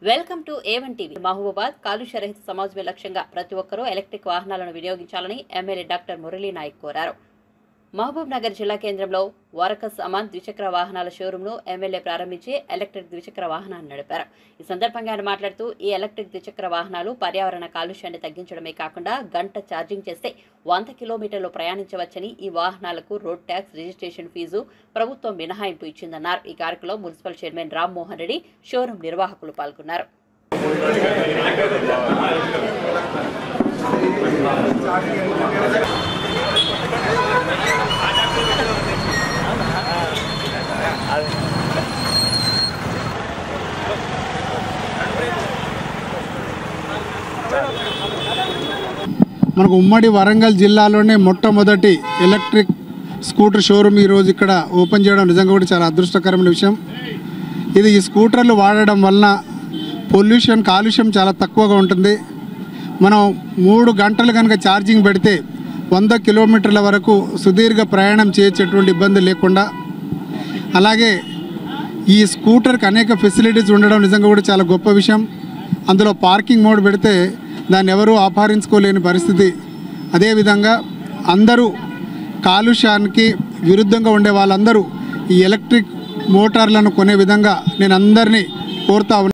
welcome to A one TV Mahabubad కాలుష్య రహిత సమాజమే లక్ష్యంగా ప్రతి ఒక్కరూ ఎలక్ట్రిక్ వాహనాలను వినియోగించాలని ఎమ్మెల్యే డాక్టర్ మురళీ నాయక్ కోరారు మహబూబ్ నగర్ జిల్లా కేంద్రంలో వారకస్ అమాన్ ద్విచక్ర వాహనాల షోరూంను ఎమ్మెల్యే ప్రారంభించి ఎలక్ట్రిక్ ద్విచక్ర వాహనాన్ని నడిపారు ఈ సందర్భంగా ఆయన మాట్లాడుతూ ఈ ఎలక్ట్రిక్ ద్విచక్ర వాహనాలు పర్యావరణ కాలుష్యాన్ని తగ్గించడమే కాకుండా గంట ఛార్జింగ్ చేస్తే వంద కిలోమీటర్లు ప్రయాణించవచ్చని ఈ వాహనాలకు రోడ్ ట్యాక్స్ రిజిస్ట్రేషన్ ఫీజు ప్రభుత్వం మినహాయింపు ఇచ్చిందన్నారు ఈ కార్యక్రమంలో municipal chairman Rammohan Reddy showroom నిర్వాహకులు పాల్గొన్నారు మనకు ఉమ్మడి వరంగల్ జిల్లాలోనే మొట్టమొదటి ఎలక్ట్రిక్ స్కూటర్ షోరూమ్ ఈరోజు ఇక్కడ ఓపెన్ చేయడం నిజంగా కూడా చాలా అదృష్టకరమైన విషయం ఇది ఈ స్కూటర్లు వాడడం వలన పొల్యూషన్ కాలుష్యం చాలా తక్కువగా ఉంటుంది మనం మూడు గంటలు కనుక ఛార్జింగ్ పెడితే వంద కిలోమీటర్ల వరకు సుదీర్ఘ ప్రయాణం చేయొచ్చేటువంటి ఇబ్బంది లేకుండా అలాగే ఈ స్కూటర్కి అనేక ఫెసిలిటీస్ ఉండడం నిజంగా కూడా చాలా గొప్ప విషయం అందులో పార్కింగ్ మోడ్ పెడితే దాన్ని ఎవరూ ఆపాదించుకోలేని పరిస్థితి అదేవిధంగా అందరూ కాలుష్యానికి విరుద్ధంగా ఉండే వాళ్ళందరూ ఈ ఎలక్ట్రిక్ మోటార్లను కొనే విధంగా నేను అందరినీ కోరుతా ఉన్నాను